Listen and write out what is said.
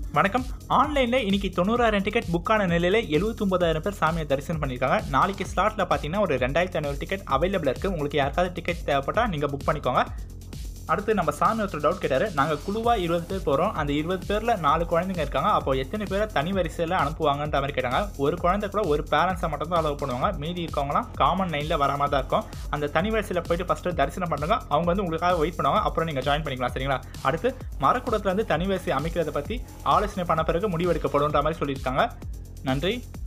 வணக்கம் ஆன்லைனில் இன்னைக்கு தொண்ணூறாயிரம் டிக்கெட் புக்கான நிலையில் எழுபத்தொம்பதாயிரம் பேர் சாமியை தரிசனம் பண்ணியிருக்காங்க நாளைக்கு ஸ்லாட்டில் பார்த்தீங்கன்னா ஒரு ரெண்டாயிரத்தி ஐநூறு டிக்கெட் அவைலபிள் இருக்குது உங்களுக்கு யாருக்காவது டிக்கெட் தேவைப்பட்டால் நீங்கள் புக் பண்ணிக்கோங்க அடுத்து நம்ம சாமி ஒருத்தர் டவுட் கேட்டார் நாங்கள் குழுவாக இருபது பேர் போகிறோம் அந்த இருபது பேரில் நாலு குழந்தைங்க இருக்காங்க அப்போ எத்தனை பேரை தனி வரிசையில் அனுப்புவாங்கன்ற மாதிரி கேட்டாங்க ஒரு குழந்தை கூட ஒரு பேரண்ட்ஸை மட்டும் தான் அலோவ் பண்ணுவாங்க மீதி இருக்கவங்களாம் காமன் லைனில் வர மாதிரி தான் இருக்கும் அந்த தனி வரிசையில் போயிட்டு ஃபஸ்ட்டு தரிசனம் பண்ணுங்க அவங்க வந்து உங்களுக்காக வெயிட் பண்ணுவாங்க அப்புறம் நீங்கள் ஜாயின் பண்ணிக்கலாம் சரிங்களா அடுத்து மரக்கூடத்தில் வந்து தனி வரிசை அமைக்கிறத பற்றி ஆலோசனை பண்ண பிறகு முடிவெடுக்கப்படும்ன்ற மாதிரி சொல்லியிருக்காங்க நன்றி